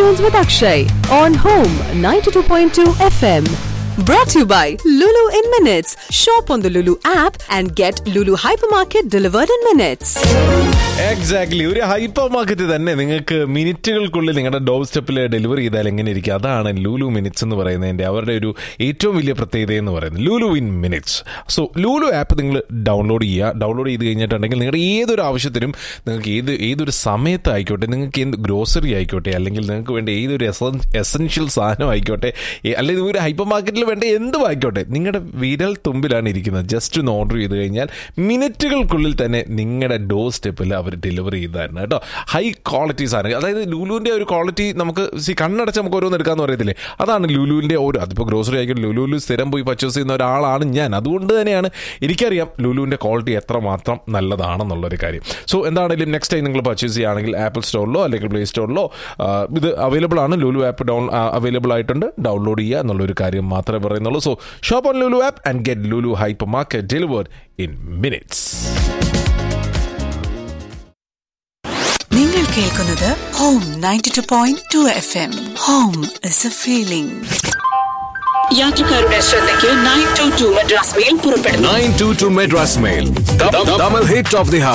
Afternoons with Akshay on Home 92.2 FM. Brought to you by Lulu in Minutes. Shop on the Lulu app and get Lulu Hypermarket delivered in minutes. Exactly ഒരു hyper market തന്നെ നിങ്ങൾക്ക് മിനിറ്റുകൾക്കുള്ളിൽ നിങ്ങളുടെ door സ്റ്റെപ്പിൽ delivery ചെയ്താൽ എങ്ങനെ ഇരിക്കും അതാണ് Lulu minutes എന്ന് പറയുന്നതിന്റെ അവരുടെ ഒരു ഏറ്റവും വലിയ പ്രത്യേകത എന്ന് പറയുന്നത് Lulu in minutes so Lulu app നിങ്ങൾ ഡൗൺലോഡ് ചെയ്യുക ഡൗൺലോഡ് ചെയ്ത് കഴിഞ്ഞിട്ടുണ്ടെങ്കിൽ നിങ്ങളുടെ ഏതൊരു ആവശ്യത്തിനും നിങ്ങൾക്ക് ഏത് ഏതൊരു സമയത്തായിക്കോട്ടെ നിങ്ങൾക്ക് എന്ത് ഗ്രോസറി ആയിക്കോട്ടെ അല്ലെങ്കിൽ നിങ്ങൾക്ക് വേണ്ട ഏതൊരു എസെൻഷ്യൽ സാധനം ആയിക്കോട്ടെ ഏ- അല്ലെങ്കിൽ ഒരു ഹൈപ്പർ മാർക്കറ്റിൽ വേണ്ട എന്തും ആയിക്കോട്ടെ നിങ്ങളുടെ വിരൽ തുമ്പിലാണ് ഇരിക്കുന്നത് ജസ്റ്റ് ഒന്ന് ഓർഡർ ചെയ്ത് കഴിഞ്ഞാൽ മിനിറ്റുകൾക്കുള്ളിൽ തന്നെ നിങ്ങളുടെ ഡോർ സ്റ്റെപ്പിൽ അവർ ഡെലിവറി ചെയ്തായിരുന്നു കേട്ടോ ഹൈ ക്വാളിറ്റി സാധനം അതായത് ലുലുവിൻ്റെ ഒരു ക്വാളിറ്റി നമുക്ക് സി കണ്ണടച്ച് നമുക്ക് ഓരോന്ന് എടുക്കാമെന്ന് പറയത്തില്ലേ അതാണ് ലുലുവിൻ്റെ ഒരു അതിപ്പോൾ ഗ്രോസറി ആയിക്കോട്ടെ ലുലുവിൽ സ്ഥിരം പോയി പർച്ചേസ് ചെയ്യുന്ന ഒരാളാണ് ഞാൻ അതുകൊണ്ട് തന്നെയാണ് എനിക്കറിയാം ലുലുവിൻ്റെ ക്വാളിറ്റി എത്രമാത്രം നല്ലതാണെന്നുള്ളൊരു കാര്യം സോ എന്താണെങ്കിലും നെക്സ്റ്റ് ടൈം നിങ്ങൾ പർച്ചേസ് ചെയ്യുകയാണെങ്കിൽ ആപ്പിൾ സ്റ്റോറിലോ അല്ലെങ്കിൽ പ്ലേ സ്റ്റോറിലോ ഇത് അവൈലബിൾ ആണ് ലുലു ആപ്പ് ഡൗൺ അവൈലബിൾ ആയിട്ടുണ്ട് ഡൗൺലോഡ് ചെയ്യുക എന്നുള്ളൊരു കാര്യം മാത്രമേ പറയുന്നുള്ളൂ so shop on Lulu app and get Lulu hyper market delivered in minutes നിങ്ങൾ കേൾക്കുന്നത് home ninety two point two F M home is a feeling യാത്രക്കാരുടെ ശ്രദ്ധയ്ക്ക് nine two two Madras mail പുറപ്പെടുന്നു 922 Madras Mail. The, the, double hit of the hour.